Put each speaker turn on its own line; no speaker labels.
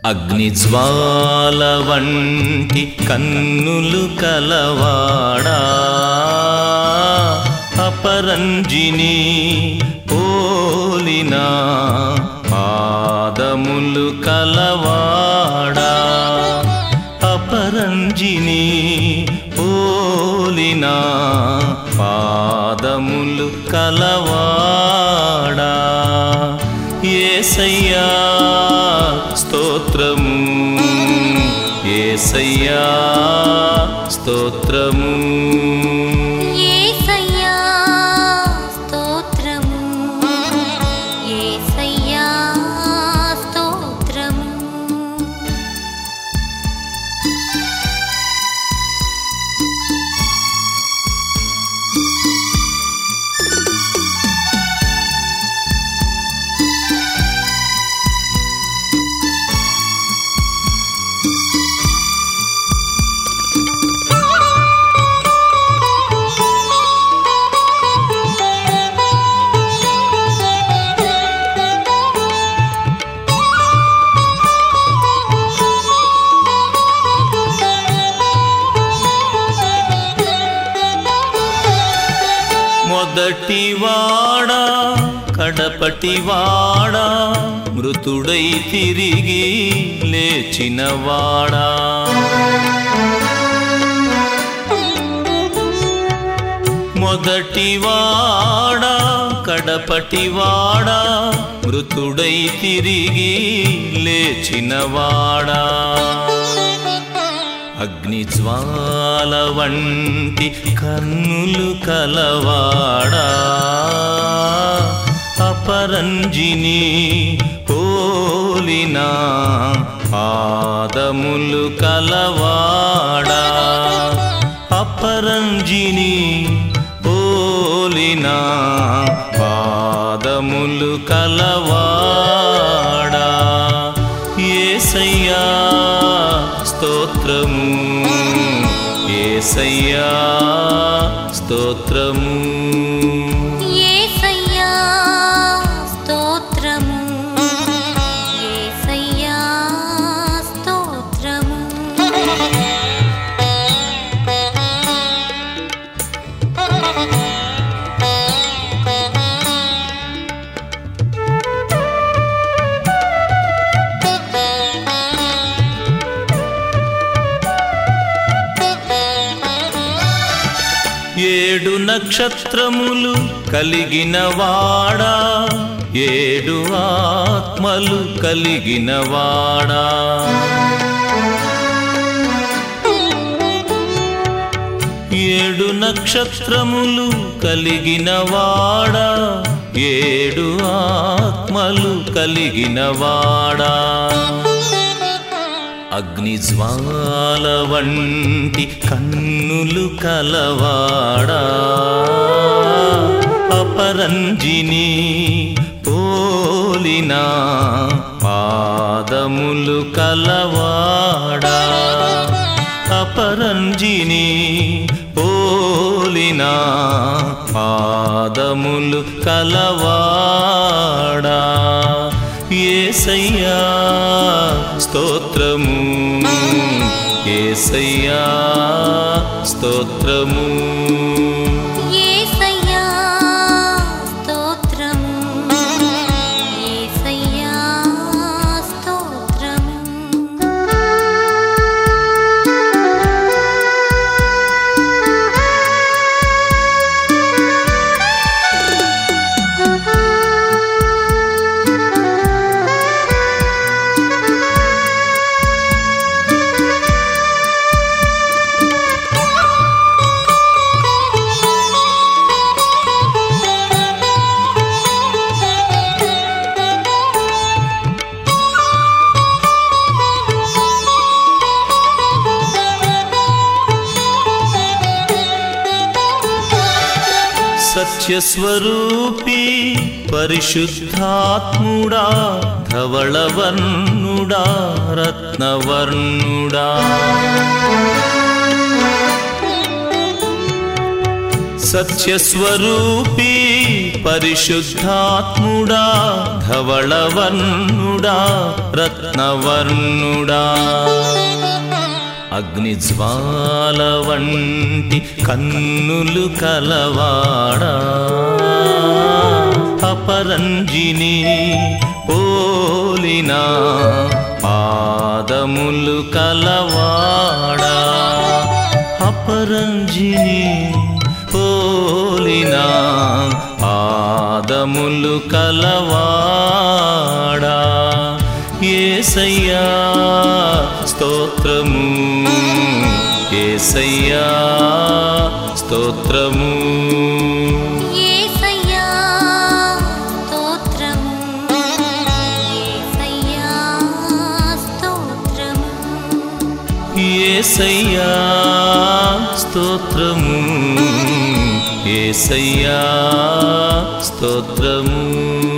అగ్నిజ్వాల వంటి కన్నులు కలవాడా అపరంజిని పోలిన పాదములు కలవాడా అపరంజిని పోలిన పాదములు కలవాడా ఏసయ్యా స్తోత్రము ఏసయ్యా స్తోత్రము
యేసయ్యా స్తోత్రము యేసయ్యా స్తోత్రము
మొదటి వాడా కడపటి వాడా మృతుడై తిరిగి లేచిన వాడా మొదటి వాడా కడపటి వాడా మృతుడై తిరిగి లేచిన వాడా అగ్నిజ్వాల వంటి కన్నులు కలవాడా అపరంజిని పోలిన పాదములు కలవాడా అపరంజిని పోలిన పాదములు కలవాడా ఏసయ్యా స్తోత్రము ఏసయ్యా స్తోత్రము
యేసయ్యా స్తోత్రము యేసయ్యా స్తోత్రము
ఏడు నక్షత్రములు కలిగిన వాడా ఏడు ఆత్మలు కలిగిన వాడా ఏడు నక్షత్రములు కలిగిన వాడా ఏడు ఆత్మలు కలిగిన వాడా అగ్నిజ్వాల వంటి కన్నులు కలవాడా అపరంజిని పోలిన పాదములు కలవాడా అపరంజిని పోలిన పాదములు కలవాడా ఏసయ్యా స్తోత్రము ఏసయ్యా స్తోత్రము
యేసయ్యా స్తోత్రము యేసయ్యా స్తోత్రము
సత్యస్వరూపి పరిశుద్ధాత్ముడా ధవళవర్ణుడా రత్నవర్ణుడా సత్యస్వరూపీ పరిశుద్ధాత్ముడా ధవళవర్ణుడా రత్నవర్ణుడా అగ్నిజ్వాల వంటి కన్నులు కలవాడా అపరంజిని పోలిన పాదములు కలవాడా అపరంజిని పోలిన పాదములు కలవాడా ఏసయ్యా స్తోత్రము ఏసయ్యా స్తోత్రము
యేసయ్యా స్తోత్రము యేసయ్యా స్తోత్రము
ఏసయ్యా స్తోత్రము ఏసయ్యా స్తోత్రము